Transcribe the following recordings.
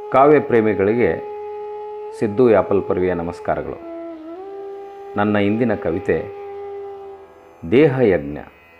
ಕಾವ್ಯ ಪ್ರೇಮಿಗಳಿಗೆ ಸಿದ್ದು ಯಾಪಲ್ ಪರ್ವಿಯ ನಮಸ್ಕಾರಗಳು ನನ್ನ ಇಂದಿನ ಕವಿತೆ ದೇಹಯಜ್ಞ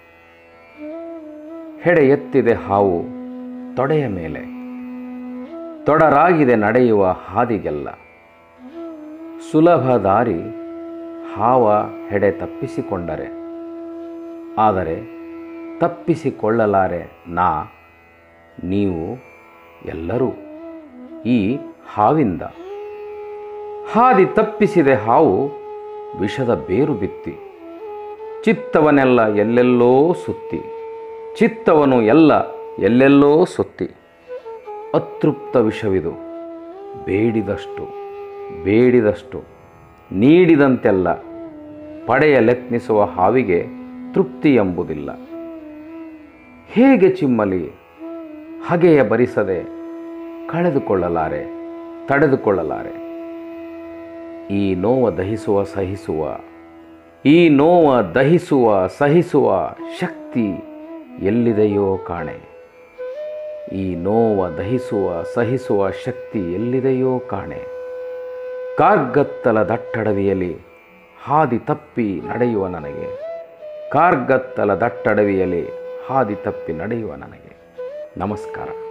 ಹೆಡೆ ಎತ್ತಿದೆ ಹಾವು ತೊಡೆಯ ಮೇಲೆ ತೊಡರಾಗಿದೆ ನಡೆಯುವ ಹಾದಿಗೆಲ್ಲ ಸುಲಭ ದಾರಿ ಹಾವ ಹೆಡೆ ತಪ್ಪಿಸಿಕೊಂಡರೆ ಆದರೆ ತಪ್ಪಿಸಿಕೊಳ್ಳಲಾರೆ ನಾ ನೀವು ಎಲ್ಲರೂ ಈ ಹಾವಿಂದ ಹಾದಿ ತಪ್ಪಿಸಿದೆ ಹಾವು ವಿಷದ ಬೇರು ಬಿತ್ತಿ ಚಿತ್ತವನೆಲ್ಲ ಎಲ್ಲೆಲ್ಲೋ ಸುತ್ತಿ ಚಿತ್ತವನು ಎಲ್ಲ ಎಲ್ಲೆಲ್ಲೋ ಸುತ್ತಿ ಅತೃಪ್ತ ವಿಷವಿದು ಬೇಡಿದಷ್ಟು ಬೇಡಿದಷ್ಟು ನೀಡಿದಂತೆಲ್ಲ ಪಡೆಯಲೆತ್ನಿಸುವ ಹಾವಿಗೆ ತೃಪ್ತಿ ಎಂಬುದಿಲ್ಲ ಹೇಗೆ ಚಿಮ್ಮಲಿ ಹಗೆಯ ಬರಿಸದೆ ಕಳೆದುಕೊಳ್ಳಲಾರೆ ತಡೆದುಕೊಳ್ಳಲಾರೆ ಈ ನೋವ ದಹಿಸುವ ಸಹಿಸುವ ಈ ನೋವ ದಹಿಸುವ ಸಹಿಸುವ ಶಕ್ತಿ ಎಲ್ಲಿದೆಯೋ ಕಾಣೆ ಈ ನೋವ ದಹಿಸುವ ಸಹಿಸುವ ಶಕ್ತಿ ಎಲ್ಲಿದೆಯೋ ಕಾಣೆ ಕಾರ್ಗತ್ತಲ ದಟ್ಟಡವಿಯಲ್ಲಿ ಹಾದಿ ತಪ್ಪಿ ನಡೆಯುವ ನನಗೆ ಕಾರ್ಗತ್ತಲ ದಟ್ಟಡವಿಯಲ್ಲಿ ಹಾದಿ ತಪ್ಪಿ ನಡೆಯುವ ನನಗೆ ನಮಸ್ಕಾರ